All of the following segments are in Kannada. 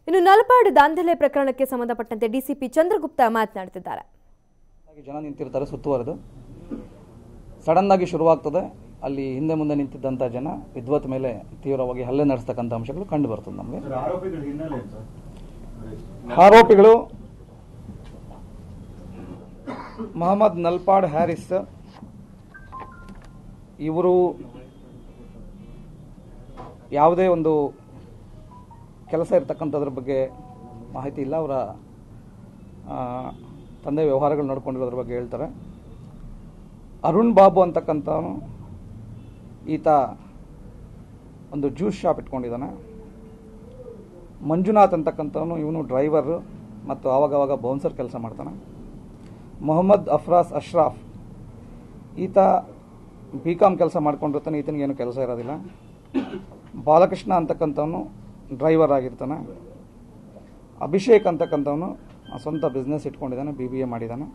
ಇನ್ನು ನಲಪಾಡು ದಾಂಧಲೆ ಪ್ರಕರಣಕ್ಕೆ ಸಂಬಂಧಪಟ್ಟಂತೆ ಡಿಸಿಪಿ ಚಂದ್ರಗುಪ್ತ ಮಾತನಾಡುತ್ತಿದ್ದಾರೆ ಆಗಿ ಜನ ನಿಂತಿರ್ತಾರೆ ಸುತ್ತುವರೆದು ಸಡನ್ ಆಗಿ ಶುರುವಾಗ್ತದೆ ಅಲ್ಲಿ ಹಿಂದೆ ಮುಂದೆ ನಿಂತಿದ್ದಂಥ ಜನ ವಿದ್ವತ್ ಮೇಲೆ ತೀವ್ರವಾಗಿ ಹಲ್ಲೆ ನಡೆಸ್ತಕ್ಕಂಥ ಅಂಶಗಳು ಕಂಡು ಬರ್ತದೆ ನಮಗೆ ಆರೋಪಿಗಳ ಹಿನ್ನೆಲೆ ಏನು ಸರ್ ಆರೋಪಿಗಳು ಮೊಹಮ್ಮದ್ ನಲ್ಪಾಡ್ ಹ್ಯಾರಿಸ್ ಇವರು ಯಾವುದೇ ಒಂದು ಕೆಲಸ ಇರತಕ್ಕಂಥದ್ರ ಬಗ್ಗೆ ಮಾಹಿತಿ ಇಲ್ಲ ಅವರ ಆ, ತಂದೆ ವ್ಯವಹಾರಗಳು ನೋಡ್ಕೊಂಡಿರೋದ್ರ ಬಗ್ಗೆ ಹೇಳ್ತಾರೆ ಅರುಣ್ ಬಾಬು ಅಂತಕ್ಕಂಥವನು ಈತ ಒಂದು ಜ್ಯೂಸ್ ಶಾಪ್ ಇಟ್ಕೊಂಡಿದ್ದಾನೆ ಮಂಜುನಾಥ್ ಅಂತಕ್ಕಂಥವನು ಇವನು ಡ್ರೈವರ್ ಮತ್ತು ಆವಾಗವಾಗ ಬೌನ್ಸರ್ ಕೆಲಸ ಮಾಡ್ತಾನೆ ಮೊಹಮ್ಮದ್ ಅಫ್ರಾಸ್ ಅಶ್ರಾಫ್ ಈತ ಬಿ ಕಾಮ್ ಕೆಲಸ ಮಾಡ್ಕೊಂಡಿರ್ತಾನೆ ಈತನಿಗೆ ಏನು ಕೆಲಸ ಇರೋದಿಲ್ಲ ಬಾಲಕೃಷ್ಣ ಅಂತಕ್ಕಂಥವನು ಡ್ರೈವರ್ ಆಗಿರ್ತಾನೆ ಅಭಿಷೇಕ್ ಅಂತಕ್ಕಂಥವನು ಸ್ವಂತ ಬಿಸ್ನೆಸ್ ಇಟ್ಕೊಂಡಿದ್ದಾನೆ ಬಿ ಬಿ ಎ ಮಾಡಿದ್ದಾನೆ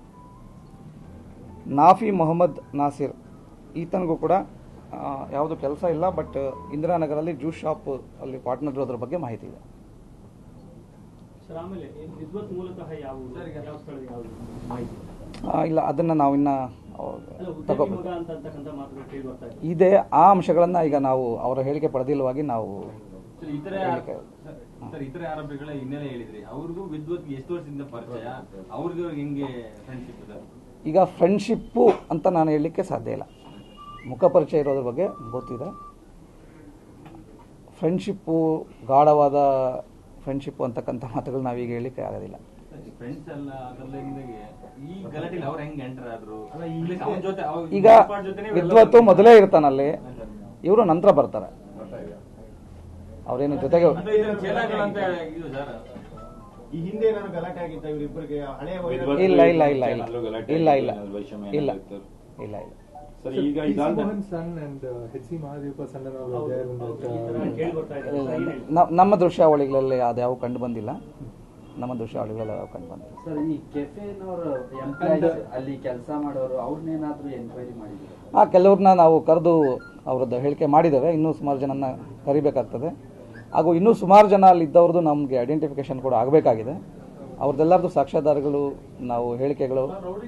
ನಾಫಿ ಮೊಹಮ್ಮದ್ ನಾಸಿರ್ ಈತನಿಗೂ ಕೂಡ ಯಾವುದು ಕೆಲಸ ಇಲ್ಲ ಬಟ್ ಇಂದಿರಾನಗರಲ್ಲಿ ಜ್ಯೂಸ್ ಶಾಪ್ ಅಲ್ಲಿ ಪಾರ್ಟ್ನರ್ ಇರೋದ್ರ ಬಗ್ಗೆ ಮಾಹಿತಿ ಇದೆ ಸರ್ ಆಮೇಲೆ ಈ ವಿದ್ವತ್ ಮೂಲತಃ ಯಾವ ಯಾವ ಸ್ಥಳದ ಯಾವುದು ಮಾಹಿತಿ ಆ, ಇಲ್ಲ ಅದನ್ನು ನಾವಿನ್ನ ಅಲ್ಲ ಉದ್ಯೋಗಿ ತಗೋಬೇಕು ಮಗ ಅಂತ ಅಂತಕ್ಕಂಥ ಮಾತುಗಳು ಕೇಳಿ ಬರ್ತಾ ಇದೆ ಇದೆ ಆ ಅಂಶಗಳನ್ನು ಈಗ ನಾವು ಅವರ ಹೇಳಿಕೆ ಪಡೆದಿಲ್ಲವಾಗಿ ನಾವು ಸರ್, ಇತರ ಹೇಳಿಕೆ ಸರ್ ಇತರ ಆರೋಪಿಗಳ ಹಿನ್ನೆಲೆ ಹೇಳಿದ್ರಿ ಅವ್ರಿಗೂ ವಿದ್ವತ್ ಎಷ್ಟು ವರ್ಷದಿಂದ ಪರಿಚಯ ಅವ್ರಿಗೂ ಹೆಂಗೆ ಫ್ರೆಂಡ್ಶಿಪ್ ಸರ್ ಈಗ ಫ್ರೆಂಡ್ಶಿಪ್ಪು ಅಂತ ನಾನು ಹೇಳಲಿಕ್ಕೆ ಸಾಧ್ಯ ಇಲ್ಲ ಮುಖ ಪರಿಚಯ ಇರೋದ್ರ ಬಗ್ಗೆ ಗೊತ್ತಿದೆ ಫ್ರೆಂಡ್ಶಿಪ್ಪು ಗಾಢವಾದ ಫ್ರೆಂಡ್ಶಿಪ್ಪು ಅಂತಕ್ಕಂಥ ಮಾತುಗಳು ನಾವೀಗ ಹೇಳಲಿಕ್ಕೆ ಆಗೋದಿಲ್ಲ ಫ್ರೆಂಡ್ಸ್ ಎಲ್ಲ ಅದರಲ್ಲಿಂದ ಈ ಗಲಾಟೆಲಿ ಅವ್ರು ಹೆಂಗ್ ಎಂಟರ್ ಆದ್ರು ಅವನ ಜೊತೆ ಅವ್ರ- ಈಗ ವಿದ್ವತ್ ಜೊತೆನೇ ಇವೆಲ್ಲ ವಿದ್ವತ್ತು ಬರ್ತಾರೆ. ಮೊದಲೇ ಇರ್ತಾನಲ್ಲಿ ಇವರು ನಂತರ ಬರ್ತಾರೆ ಅವರೇನು ಜೊತೆಗೆ ಅಂದ್ರೆ ಇದನ್ನ ಚೇಲಾಗಳಂತ ಇದು ಸರ್ ಈ ಹಿಂದೆ ಏನಾದ್ರು ಗಲಾಟೆ ಆಗಿತ್ತ ಇವರಿಬ್ಬರಿಗೆ ಹಳೆಯ ವೈರ- ಇಲ್ಲ ಇಲ್ಲ ಇಲ್ಲ ಇಲ್ಲ ಏನಾದ್ರು ಗಲಾಟೆ ಇಲ್ಲ ಇಲ್ಲ ಏನಾದ್ರು ವೈಷಮ್ಯ ಇಲ್ಲ ಏನಾದ್ರು ಇಲ್ಲ ಇಲ್ಲ ಸರ್ Sir, ಈಗ P.C. ಇದಾದ Mohan son and uh, H.C. Mahadev son and all are there in that. ಈ ತರ Uh, ಕೇಳಿ ಬರ್ತಾ ಇದೆ ಸರ್, ಏನ್ ಹೇಳಿ? ನ- ನಮ್ಮ ದೃಶ್ಯಾವಳಿಗಳಲ್ಲಿ ಅದ್ಯಾವು ಕಂಡು ಬಂದಿಲ್ಲ ನಮ್ಮ ದೃಶ್ಯಾವಳಿಗಳಲ್ಲಿ ಯಾವ ಕಂಡು ಬಂದಿಲ್ಲ ಸರ್ ಈ ಕೆಫೆನವರು ಎಂಪ್ಲಾಯ್ಸ್ ಅಲ್ಲಿ ಕೆಲಸ ಮಾಡೋರು ಅವ್ರನ್ನೇನಾದ್ರೂ ಎನ್ಕ್ವೈರಿ ಮಾಡಿದ್ರು ಆ ಕೆಲವ್ರನ್ನ ನಾವು ಕರೆದು ಅವರದ್ದು ಹೇಳಿಕೆ ಮಾಡಿದ್ದೇವೆ ಇನ್ನೂ ಸುಮಾರು ಜನನ ಕರಿಬೇಕಾಗ್ತದೆ ಹಾಗೂ ಇನ್ನೂ ಸುಮಾರು ಜನ ಅಲ್ಲಿದ್ದವ್ರದ್ದು ನಮಗೆ ಐಡೆಂಟಿಫಿಕೇಶನ್ ಕೂಡ ಆಗಬೇಕಾಗಿದೆ ಅವ್ರದ್ದೆಲ್ಲರದ್ದು ಸಾಕ್ಷ್ಯಾಧಾರಗಳು ನಾವು ಹೇಳಿಕೆಗಳು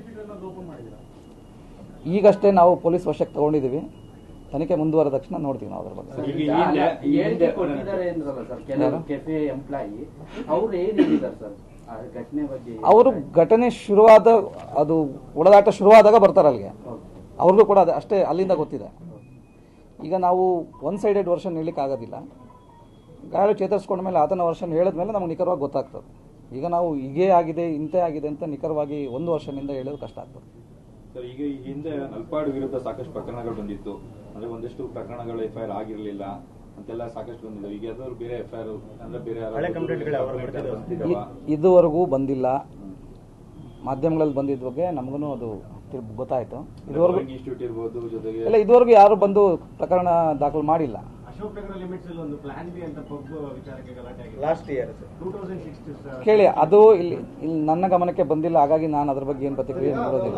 ಈಗಷ್ಟೇ ನಾವು ಪೊಲೀಸ್ ವಶಕ್ಕೆ ತಗೊಂಡಿದ್ದೀವಿ ತನಿಖೆ ಮುಂದುವರೆದ ತಕ್ಷಣ ನೋಡ್ತೀವಿ ನಾವು ಅದ್ರ ಬಗ್ಗೆ ಸರ್, ಈಗ ಈಗ ಈ ಹಿಂದೆ- ಈ ಹೇಳಿಕೆ ಹಿಂದೆ- ಕೊಟ್ಟಿದ್ದಾರೆ ಅಂದ್ರಲ್ಲ ಸರ್ ಕೆಲವು ಯಾರು? ಕೆಫೆ ಎಂಪ್ಲಾಯಿ ಅವ್ರು ಏನ್ ಹೇಳಿದ್ದಾರೆ ಸರ್ ಆ ಘಟನೆ ಬಗ್ಗೆ ಅವರು ಘಟನೆ ಶುರುವಾದ ಅದು ಒಡೆದಾಟ ಶುರುವಾದಾಗ ಬರ್ತಾರೆ ಅಲ್ಲಿಗೆ Okay. ಅವ್ರಿಗೂ ಕೂಡ ಅದೇ ಅಷ್ಟೇ ಅಲ್ಲಿಂದ ಗೊತ್ತಿದೆ ಈಗ ನಾವು ಒನ್ ಸೈಡೆಡ್ ವರ್ಷನ್ ಹೇಳಲಿಕ್ಕೆ ಆಗೋದಿಲ್ಲ ಗಾಳಿ ಚೇತರಿಸ್ಕೊಂಡ ಮೇಲೆ ಆತನ ವರ್ಷನ್ ಹೇಳಿದ್ಮೇಲೆ ನಮಗೆ ನಿಖರವಾಗಿ ಗೊತ್ತಾಗ್ತದೆ ಈಗ ನಾವು ಹೀಗೇ ಆಗಿದೆ ಇಂತೆ ಆಗಿದೆ ಅಂತ ನಿಖರವಾಗಿ ಒಂದು ವರ್ಷದಿಂದ ಹೇಳೋದು ಕಷ್ಟ ಆಗ್ತದೆ ಸರ್ ಈಗ ಈ ಹಿಂದೆ ನಲ್ಪಾಡು ವಿರುದ್ಧ ಸಾಕಷ್ಟು ಪ್ರಕರಣಗಳು ಬಂದಿತ್ತು ಅಂದ್ರೆ ಒಂದಷ್ಟು ಪ್ರಕರಣಗಳು ಎಫ್ ಐ ಆರ್ ಆಗಿರ್ಲಿಲ್ಲ ಅಂತೆಲ್ಲ ಸಾಕಷ್ಟು ಬಂದಿದ್ದಾವೆ ಈಗ ಯಾವ್ದಾದ್ರು ಬೇರೆ ಎಫ್ ಐ ಆರ್ ಅಂದ್ರೆ ಬೇರೆ ಯಾರಾದ್ರು ಹಳೆ ಕಂಪ್ಲೇಂಟ್ಗಳು ಯಾವಾಗ ಕಂಪ್ಲೇಂಟ್ ಬರ್ತಿದ್ದಾವೆ? ಬಂದಿದ್ದಾವಾ? ಇ- ಇದುವರೆಗೂ ಬಂದಿಲ್ಲ ಮಾಧ್ಯಮಗಳಲ್ಲಿ ಬಂದಿದ್ದ ಬಗ್ಗೆ ನಮಗೂ ಅದು ತಿಳ್- ಗೊತ್ತಾಯ್ತು ಇದುವರೆಗೂ ಬೋಯಿಂಗ್ ಇನ್ಸ್ಟಿಟ್ಯೂಟ್ ಇರ್ಬೋದು ಜೊತೆಗೆ ಇಲ್ಲ ಇದುವರೆಗೂ ಯಾರು ಬಂದು ಪ್ರಕರಣ ದಾಖಲು ಮಾಡಿಲ್ಲ ಅಶೋಕ್ ನಗರ ಲಿಮಿಟ್ಸ್ ಅಲ್ಲಿ ಒಂದು ಪ್ಲಾನ್ ಬಿ ಅಂತ ಪಬ್ ವಿಚಾರಕ್ಕೆ ಗಲಾಟೆ ಆಗಿದೆ last year two thousand six ಕೇಳಿ ಅದು ಇಲ್ಲಿ ಇಲ್ಲಿ ನನ್ನ ಗಮನಕ್ಕೆ ಬಂದಿಲ್ಲ ಹಾಗಾಗಿ ನಾನು ಅದ್ರ ಬಗ್ಗೆ ಏನು ಪ್ರತಿಕ್ರಿಯೆ ನೀಡೋದಿಲ್ಲ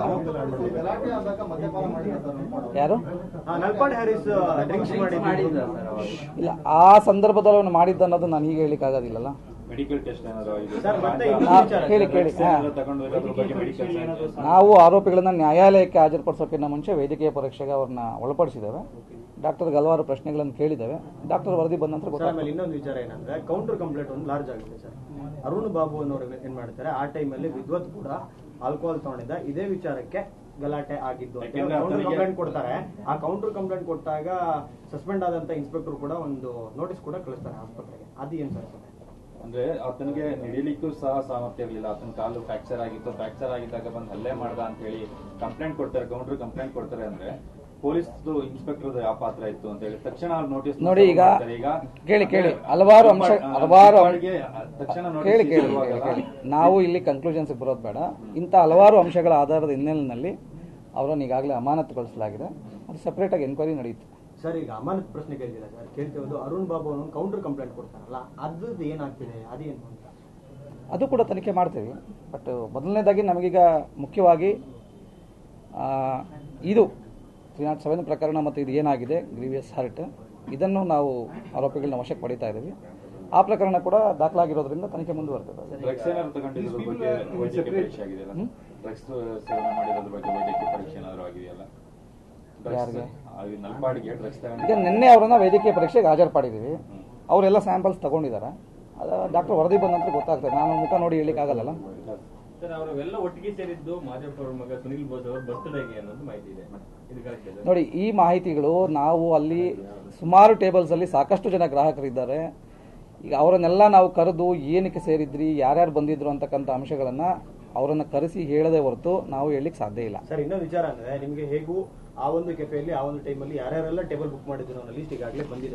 ಯಾರು ನಲ್ಪಾಡ್ ಹ್ಯಾರಿಸ್ ಡ್ರಿಂಕ್ಸ್ ಮಾಡಿದ್ರ ಮಾಡಿದ್ರು ಸರ್ ಅವಾಗ ಇಲ್ಲ ಆ ಸಂದರ್ಭದಲ್ಲಿ ಅವನು ಮಾಡಿದ್ದ ಅನ್ನೋದು ನಾನು ಈಗ ಹೇಳಿಕ್ಕೆ ಆಗೋದಿಲ್ಲಲ್ಲ ಮೆಡಿಕಲ್ ಟೆಸ್ಟ್ ಏನಾದ್ರು ಆಗಿದೆ ಸರ್, ಮತ್ತೆ ಗಾಂಜಾ- ಇನ್ನೊಂದು ಆ, ವಿಚಾರ ಕೇಳಿ ಕೇಳಿ drugs ಹಾ. ಏನಾದ್ರು ತಗೊಂಡು ಹೋಗಿ ಅದ್ರ ಬಗ್ಗೆ ಮೆಡಿಕಲ್ ನಾವು ಆರೋಪಿಗಳನ್ನ ನ್ಯಾಯಾಲಯಕ್ಕೆ ಹಾಜರುಪಡಿಸೋಕ್ಕಿಂತ ಮುಂಚೆ ವೈದ್ಯಕೀಯ ಪರೀಕ್ಷೆಗೆ ಅವ್ರನ್ನ ಒಳಪಡಿಸಿದ್ದೇವೆ ಡಾಕ್ಟರ್ಗೆ ಹಲವಾರು ಪ್ರಶ್ನೆಗಳನ್ನು ಕೇಳಿದ್ದೇವೆ ಡಾಕ್ಟರ್ ವರದಿ ಬಂದ ನಂತರ ಸರ್ ಗೊತ್ತಾಗ್ತದೆ ಆಮೇಲೆ ಇನ್ನೊಂದು ವಿಚಾರ ಏನಂದ್ರೆ ಕೌಂಟರ್ ಕಂಪ್ಲೇಂಟ್ ಒಂದು ಲಾರ್ಜ್ ಆಗುತ್ತೆ ಸರ್ ಅರುಣ್ ಬಾಬು ಅನ್ನೋರು ಏನ್ ಮಾಡ್ತಾರೆ ಆ ಟೈಮಲ್ಲಿ ವಿದ್ವತ್ ಕೂಡ ಆಲ್ಕೋಹಾಲ್ ತಗೊಂಡಿದ್ದ ಇದೇ ವಿಚಾರಕ್ಕೆ ಗಲಾಟೆ ಆಗಿದ್ದು ಅಂತ ಯಾಕೆಂದ್ರೆ ಕೌಂಟರ್ ಆತನಿಗೆ- ಕಂಪ್ಲೇಂಟ್ ಕೊಡ್ತಾರೆ ಆ ಕೌಂಟರ್ ಕಂಪ್ಲೇಂಟ್ ಕೊಟ್ಟಾಗ ಸಸ್ಪೆಂಡ್ ಆದಂತ ಇನ್ಸ್ಪೆಕ್ಟರ್ ಕೂಡ ಒಂದು ನೋಟಿಸ್ ಕೂಡ ಕಳಿಸ್ತಾರೆ ಆಸ್ಪತ್ರೆಗೆ ಅದು ಏನ್ ಸರ್ ಅಂದ್ರೆ ಆತನಿಗೆ ನಡಿಲಿಕ್ಕೂ ಸಹ ಸಾಮರ್ಥ್ಯ ಇರಲಿಲ್ಲ ಆತನ ಕಾಲು ಫ್ರಾಕ್ಚರ್ ಆಗಿತ್ತು ಫ್ರಾಕ್ಚರ್ ಆಗಿದ್ದಾಗ ಬಂದು ಹಲ್ಲೆ ಮಾಡ್ದ ಅಂತ ಹೇಳಿ ಕಂಪ್ಲೇಂಟ್ ಕೊಡ್ತಾರೆ ಕೌಂಟರ್ ಕಂಪ್ಲೇಂಟ್ ಕೊಡ್ತಾರೆ ಅಂದ್ರೆ ಪೊಲೀಸ್ ಇನ್ಸ್ಪೆಕ್ಟರ್ ಯಾವ ಪಾತ್ರ ಇತ್ತು ಅಂತ ಹೇಳಿ ತಕ್ಷಣ ನೋಟಿಸ್ ನೋಡಿ ಈಗ ಕೇಳಿ ಕೇಳಿ ಹಲವಾರು ಅಂಶ ಹಲವಾರು ತಕ್ಷಣ ಕೇಳಿ ನೋಟಿಸ್ ಕೇಳಿ ಕೇಳಿ ಕೇಳಿ ನಾವು ಇಲ್ಲಿ ಕನ್ಕ್ಲೂಷನ್ಸ್ ಬರೋದು ಬೇಡ ಇಂಥ ಹಲವಾರು ಅಂಶಗಳ ಆಧಾರದ ಹಿನ್ನೆಲೆಯಲ್ಲಿ ಅವರನ್ನು ಈಗಾಗಲೇ ಅಮಾನತುಗೊಳಿಸಲಾಗಿದೆ ಅದು ಸೆಪರೇಟಾಗಿ ಎನ್ಕ್ವೈರಿ ನಡೆಯುತ್ತೆ ಸರ್ ಈಗ ಅಮಾನತ್ ಪ್ರಶ್ನೆ ಕೇಳಿದಿಲ್ಲ ಸರ್ ಕೇಳ್ತಿರೋದು ಅರುಣ್ ಬಾಬು ಅನ್ನೋ ಕೌಂಟರ್ ಕಂಪ್ಲೇಂಟ್ ಕೊಡ್ತಾರಲ್ಲ ಅದ್ರದ್ದು ಏನಾಗ್ತಿದೆ ಅದೇನು ಅಂತ ಅದು ಕೂಡ ತನಿಖೆ ಮಾಡ್ತೀವಿ ಬಟ್ ಮೊದಲನೇದಾಗಿ ನಮಗೀಗ ಮುಖ್ಯವಾಗಿ ಆ, ಇದು ತ್ರೀ ನಾಟ್ ಸೆವೆನ್ ಪ್ರಕರಣ ಮತ್ತು ಇದು ಏನಾಗಿದೆ ಗ್ರೀವಿಯಸ್ ಹರ್ಟ್ ಇದನ್ನು ನಾವು ಆರೋಪಿಗಳನ್ನ ವಶಕ್ಕೆ ಪಡಿತಾ ಇದ್ದೀವಿ ಆ ಪ್ರಕರಣ ಕೂಡ ದಾಖಲಾಗಿರೋದ್ರಿಂದ ತನಿಖೆ ಮುಂದುವರ್ತದೆ ಡ್ರಗ್ಸ್ ಏನಾದ್ರು ತಗೊಂಡಿದ್ರ ಬಗ್ಗೆ ವೈದ್ಯಕೀಯ ಪರೀಕ್ಷೆ ಆಗಿದೆಯಲ್ಲ ಡ್ರಗ್ಸ್ ಸೇವನೆ ಮಾಡಿರೋದ್ರ ಬಗ್ಗೆ ವೈದ್ಯಕೀಯ ಪರೀಕ್ಷೆ ಏನಾದ್ರು ಆಗಿದೆಯಲ್ಲ ಯಾರಿಗೆ? ಡ್ರಗ್ಸ್ ನಲ್ಪಾಡಿಗೆ ಡ್ರಗ್ಸ್ ಈಗ ತಗೊಂಡಿದ್ದು ನಿನ್ನೆ ಅವರನ್ನ ವೈದ್ಯಕೀಯ ಪರೀಕ್ಷೆಗೆ ಹಾಜರುಪಡಿದ್ದೀವಿ ಅವರೆಲ್ಲ ಸ್ಯಾಂಪಲ್ಸ್ ತಗೊಂಡಿದ್ದಾರೆ ಅದು ಡಾಕ್ಟರ್ ವರದಿ ಬಂದ ನಂತರ ಗೊತ್ತಾಗ್ತದೆ ನಾನು ಮುಖ ನೋಡಿ ಹೇಳಿಕ್ಕೆ ಆಗಲ್ಲ ಸರ್ ಅವರೆಲ್ಲ ಒಟ್ಟಿಗೆ ಸೇರಿದ್ದು ಮಾದೇವ್ ಅವ್ರ ಮಗ ಸುನಿಲ್ ಬೋಸ್ ಅವ್ರ ಬರ್ತ್ಡೇಗೆ ಅನ್ನೋದು ಮಾಹಿತಿ ಇದೆ ಇದು ಕರೆಕ್ಟ್ ಇದೆ ನೋಡಿ ಈ ಮಾಹಿತಿಗಳು ನಾವು ಅಲ್ಲಿ ಸುಮಾರು ಟೇಬಲ್ಸ್ ಅಲ್ಲಿ ಸಾಕಷ್ಟು ಜನ ಗ್ರಾಹಕರಿದ್ದಾರೆ ಈಗ ಅವರನ್ನೆಲ್ಲ ನಾವು ಕರೆದು ಏನಕ್ಕೆ ಸೇರಿದ್ರಿ ಯಾರ್ಯಾರು ಬಂದಿದ್ರು ಅಂತಕ್ಕಂಥ ಅಂಶಗಳನ್ನ ಅವರನ್ನ ಕರೆಸಿ ಹೇಳದೆ ಹೊರತು ನಾವು ಹೇಳಲಿಕ್ಕೆ ಸಾಧ್ಯ ಇಲ್ಲ ಸರ್ ಇನ್ನೊಂದು ವಿಚಾರ ಅಂದ್ರೆ ನಿಮ್ಗೆ ಹೇಗೂ ಆ ಒಂದು ಕೆಫೆಯಲ್ಲಿ ಆ ಒಂದು ಟೈಮಲ್ಲಿ ಯಾರ್ಯಾರೆಲ್ಲ ಟೇಬಲ್ ಬುಕ್ ಮಾಡಿದ್ರು ಅನ್ನೋ ಲಿಸ್ಟ್ ಈಗಾಗಲೇ ಬಂದಿದೆ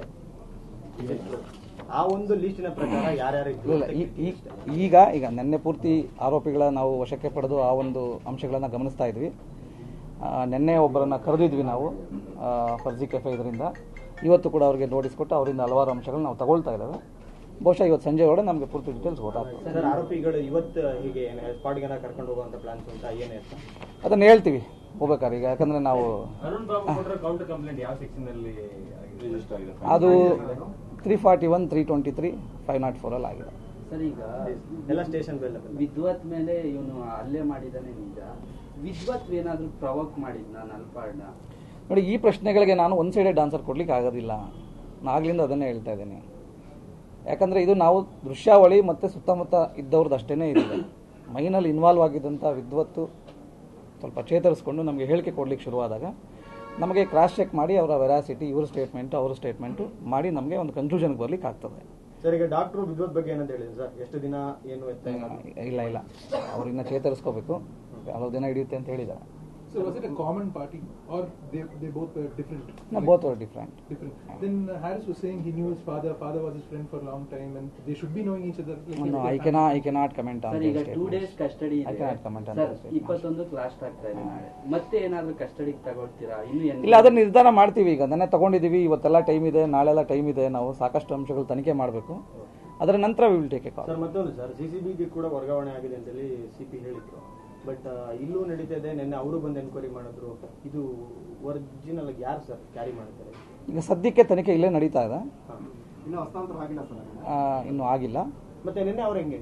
ಆ ಒಂದು ಲಿಸ್ಟಿನ ಪ್ರಕಾರ ಯಾರ್ಯಾರು ಇದ್ರು ಇಲ್ಲ ಅಂತ ಈ- ಈ- ಈಗ ಈಗ ನಿನ್ನೆ ಪೂರ್ತಿ ಆರೋಪಿಗಳ ನಾವು ವಶಕ್ಕೆ ಪಡೆದು ಆ ಒಂದು ಅಂಶಗಳನ್ನ ಗಮನಿಸ್ತಾ ಇದ್ವಿ ಆ, ನಿನ್ನೆ ಒಬ್ಬರನ್ನ ಕರೆದಿದ್ವಿ ನಾವು ಆ, ಫರ್ಜಿ ಕೆಫೆ ಇದರಿಂದ ಇವತ್ತು ಕೂಡ ಅವರಿಗೆ ನೋಟಿಸ್ ಕೊಟ್ಟು ಅವರಿಂದ ಹಲವಾರು ಅಂಶಗಳು ನಾವು ತಗೊಳ್ತಾ ಇದ್ದಾವೆ ಬಹುಶಃ ಇವತ್ತು ಸಂಜೆ ಒಳಗೆ ನಮಗೆ ಪೂರ್ತಿ ಡೀಟೇಲ್ಸ್ ಗೊತ್ತಾಗ್ತದೆ ಸರ್ ಆರೋಪಿಗಳು ಇವತ್ತು ಹೀಗೆ ಸ್ಪಾಟ್ಗೆನ ಕರ್ಕೊಂಡು ಹೋಗುವಂತ ಪ್ಲಾನ್ಸ್ ಉಂಟಾ ಏನೇ ಅಂತ ಅದನ್ನ ಹೇಳ್ತೀವಿ ಹೋಗ್ಬೇಕಾದ್ರೆ ಈಗ ಯಾಕಂದ್ರೆ ನಾವು ಅರುಣ್ ಬಾಬು ಕೊಟ್ಟರೆ ಕೌಂಟರ್ ಕಂಪ್ಲೇಂಟ್ ಯಾವ ಸೆಕ್ಷನ್ ಅಲ್ಲಿ ಆಗಿದೆ? ರಿಜಿಸ್ಟರ್ ಆಗಿದೆ ಅದು three forty one three twenty three five not ಫೋರಲ್ಲಿ ಆಗಿದೆ ಸರ್ ಈಗ ಎಲ್ಲ ಸ್ಟೇಷನ್ ಬೆಲ್ಲ ವಿದ್ವತ್ ಮೇಲೆ ಇವನು ಹಲ್ಲೆ ಮಾಡಿದಾನೆ ನಿಜ ವಿದ್ವತ್ ಏನಾದ್ರೂ ಪ್ರವೋಕ್ ಮಾಡಿದ್ನ ನಲ್ಪಾಡ್ನ ನೋಡಿ ಈ ಪ್ರಶ್ನೆಗಳಿಗೆ ನಾನು ಒನ್ ಸೈಡೆಡ್ ಆನ್ಸರ್ ಕೊಡ್ಲಿಕ್ಕೆ ಆಗೋದಿಲ್ಲ ನಾನು ಆಗ್ಲಿಂದ ಅದನ್ನೇ ಹೇಳ್ತಾ ಇದ್ದೀನಿ ಯಾಕಂದ್ರೆ ಇದು ನಾವು ದೃಶ್ಯಾವಳಿ ಮತ್ತೆ ಸುತ್ತಮುತ್ತ ಇದ್ದವ್ರದ್ದು ಅಷ್ಟೇನೆ ಇದೆ ಮೈನಲ್ಲಿ ಇನ್ವಾಲ್ವ್ ಆಗಿದ್ದಂಥ ವಿದ್ವತ್ತು ಸ್ವಲ್ಪ ಚೇತರಿಸ್ಕೊಂಡು ನಮಗೆ ಹೇಳಿಕೆ ಕೊಡ್ಲಿಕ್ಕೆ ಶುರುವಾದಾಗ ನಮಗೆ ಕ್ರಾಸ್ ಚೆಕ್ ಮಾಡಿ ಅವರ ವೆರಾಸಿಟಿ ಇವ್ರ ಸ್ಟೇಟ್ಮೆಂಟ್ ಅವ್ರ ಸ್ಟೇಟ್ಮೆಂಟು ಮಾಡಿ ನಮಗೆ ಒಂದು ಕನ್ಕ್ಲೂಷನ್ಗೆ ಬರ್ಲಿಕ್ಕೆ ಆಗ್ತದೆ ಸರ್ ಈಗ ಡಾಕ್ಟರ್ ವಿದ್ವತ್ ಬಗ್ಗೆ ಏನಂತ ಹೇಳಿದ್ರು ಸರ್ ಎಷ್ಟು ದಿನ ಏನು ಎತ್ತ ಏನಾದ್ರು? ಇಲ್ಲ ಇಲ್ಲ ಅವ್ರು ಇನ್ನ ಚೇತರಿಸ್ಕೋಬೇಕು ಹಲವು ದಿನ ಹಿಡಿಯುತ್ತೆ ಅಂತ ಹೇಳಿದ್ದಾರೆ So was it a common party or they they both were different? ನಾ both are different Different. Then uh, Harris was saying he knew his father. Father was his friend for a long time, and they should be knowing each other. Like No, they I were cannot, I cannot comment on sir those ಈಗ two statements. Days custody I ಇದೆ cannot comment on sir those statements. ಇಪ್ಪತ್ತೊಂದಕ್ಕೆ ಲಾಸ್ಟ್ ಆಗ್ತಾ ಇದೆ ನಾಳೆ ಮತ್ತೆ ಏನಾದ್ರೂ ಕಸ್ಟಡಿಗೆ ತಗೊಳ್ತೀರಾ ಇನ್ನು ಏನ್ ಇಲ್ಲ ಅದನ್ನ ನಿರ್ಧಾರ ಮಾಡ್ತೀವಿ ಈಗ ನೆನ್ನೆ ತಗೊಂಡಿದೀವಿ ಇವತ್ತೆಲ್ಲ ಟೈಮ್ ಇದೆ ನಾಳೆಲ್ಲ ಟೈಮ್ ಇದೆ ನಾವು ಸಾಕಷ್ಟು ಅಂಶಗಳು ತನಿಖೆ ಮಾಡಬೇಕು ಅದರ ನಂತರ we will take a call sir ಮತ್ತೊಂದು ಸರ್ ಸಿಸಿಬಿಗೆ ಕೂಡ ವರ್ಗಾವಣೆ ಆಗಿದೆ ಅಂತೇಳಿ ಸಿಪಿ ಹೇಳಿದ್ರು ಬಟ್ ಇಲ್ಲೂ ನಡೀತಾ ಇದೆ ನಿನ್ನೆ ಅವರು ಬಂದು ಎನ್ಕ್ವೈರಿ ಮಾಡಿದ್ರು ಇದು ಒರಿಜಿನಲ್ ಯಾರು ಸರ್ ಕ್ಯಾರಿ ಮಾಡ್ತಾರೆ ಈಗ ಸದ್ಯಕ್ಕೆ ತನಿಖೆ ಇಲ್ಲೇ ನಡೀತಾ ಇದೆ ಇನ್ನು ಹಸ್ತಾಂತರ ಆಗಿಲ್ಲ ಸರ್ ಆ, ಇನ್ನೂ ಆಗಿಲ್ಲ ಮತ್ತೆ ನಿನ್ನೆ ಅವ್ರು ಹೆಂಗೆ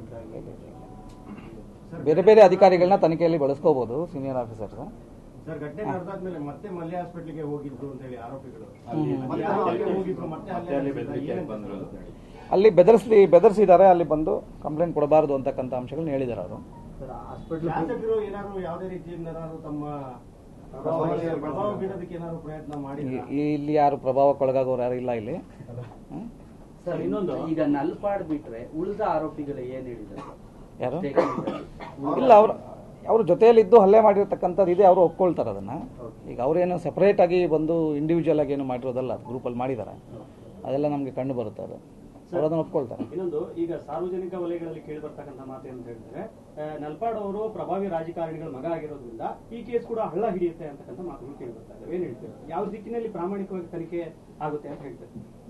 ಬೇರೆ ಬೇರೆ ಅಧಿಕಾರಿಗಳನ್ನ ತನಿಖೆಯಲ್ಲಿ ಬಳಸ್ಕೋಬಹುದು ಸೀನಿಯರ್ ಆಫೀಸರ್ಸ್ ಸರ್ ಘಟನೆ ನಡೆದಾದ್ಮೇಲೆ ಮತ್ತೆ ಮಲ್ಯ ಹಾಸ್ಪಿಟ್ಲಿಗೆ ಹೋಗಿದ್ದು ಅಂತ ಹೇಳಿ ಆರೋಪಿಗಳು ಅಲ್ಲಿ ಮತ್ತೆ ಯಾರೋ ಅಲ್ಲಿ ಹೋಗಿದ್ರು, ಮತ್ತೆ ಮತ್ತೆ ಅಲ್ಲೇ ಅಲ್ಲಿ ನಡೆಸಿದ್ರು. ಬೆದರಿಕೆ ಏನ್ ಬಂದ್ರು ಬಂದ್ರು? ಅಂತ ಹೇಳಿ. ಅಲ್ಲಿ ಬೆದರಿಸಿ ಬೆದರಿಸಿದ್ದಾರೆ ಅಲ್ಲಿ ಬಂದು ಕಂಪ್ಲೇಂಟ್ ಕೊಡಬಾರದು ಅಂತಕ್ಕಂಥ ಅಂಶಗಳನ್ನ ಹೇಳಿದ್ದಾರೆ ಅವರು ಸರ್ ಹಾಸ್ಪಿಟ್ಲ್ ಶಾಸಕರು ಏನಾದ್ರು ಯಾವುದೇ ರೀತಿಯಿಂದ ಏನಾದ್ರು ತಮ್ಮ ಪ್ರಭಾವ ಬೀರೋದಕ್ಕೆ ಏನಾದ್ರು ಪ್ರಯತ್ನ ಮಾಡಿದ್ರು ಈ- ಇಲ್ಲಿ ಯಾರು ಪ್ರಭಾವಕ್ಕೊಳಗಾಗೋರು ಯಾರು ಇಲ್ಲ ಇಲ್ಲಿ ಹ್ಮ್? ಸರ್ ಇನ್ನೊಂದು- ಈಗ ನಲ್ಪಾಡ್ ಬಿಟ್ರೆ ಉಳಿದ ಆರೋಪಿಗಳು ಏನ್ ಹೇಳಿದ್ದಾರೆ ಯಾರು Statement ಅಲ್ಲಿ. ಇಲ್ಲ ಅವ್ರ ಅವ್ರ ಜೊತೆಯಲ್ಲಿದ್ದು ಹಲ್ಲೆ ಮಾಡಿರ್ತಕ್ಕಂಥದ್ದು ಇದೆ ಅವರು ಒಪ್ಕೊಳ್ತಾರೆ ಅದನ್ನ ಈಗ ಅವರೇನು ಸೆಪರೇಟ್ ಆಗಿ ಬಂದು ಇಂಡಿವಿಜುವಲ್ ಆಗಿ ಏನು ಮಾಡಿರೋದಲ್ಲ ಗ್ರೂಪಲ್ಲಿ ಮಾಡಿದ್ದಾರೆ ಅದೆಲ್ಲ ನಮಗೆ ಕಂಡು ಬರುತ್ತೆ ಅದು ಅವ್ರು ಅದನ್ನ ಒಪ್ಕೊಳ್ತಾರೆ ಇನ್ನೊಂದು ಈಗ ಸಾರ್ವಜನಿಕ ವಲಯಗಳಲ್ಲಿ ಕೇಳಿ ಬರ್ತಕ್ಕಂಥ ಮಾತು ಅಂತ ಹೇಳಿದ್ರೆ ಆ, ನಲ್ಪಾಡ್ ಅವರು ಪ್ರಭಾವಿ ರಾಜಕಾರಣಿಗಳ ಮಗ ಆಗಿರೋದ್ರಿಂದ ಈ ಕೇಸ್ ಕೂಡ ಹಳ್ಳ ಹಿಡಿಯುತ್ತೆ ಅಂತಕ್ಕಂಥ ಮಾತುಗಳು ಕೇಳಿ ಬರ್ತಾ ಇದಾವೆ ಏನ್ ಹೇಳ್ತೀರಾ ಯಾವ ದಿಕ್ಕಿನಲ್ಲಿ ಪ್ರಾಮಾಣಿಕವಾಗಿ ತನಿಖೆ ಆಗುತ್ತೆ ಅಂತ ಹೇಳ್ತಾರೆ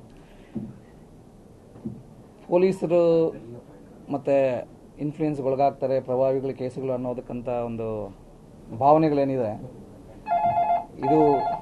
ಪೊಲೀಸರು ಮತ್ತೆ ಇನ್ಫ್ಲೂಯೆನ್ಸ್ಗೊಳಗಾಗ್ತಾರೆ ಪ್ರಭಾವಿಗಳ ಕೇಸುಗಳು ಅನ್ನೋದಕ್ಕಂತ ಒಂದು ಭಾವನೆಗಳೇನಿದೆ ಇದು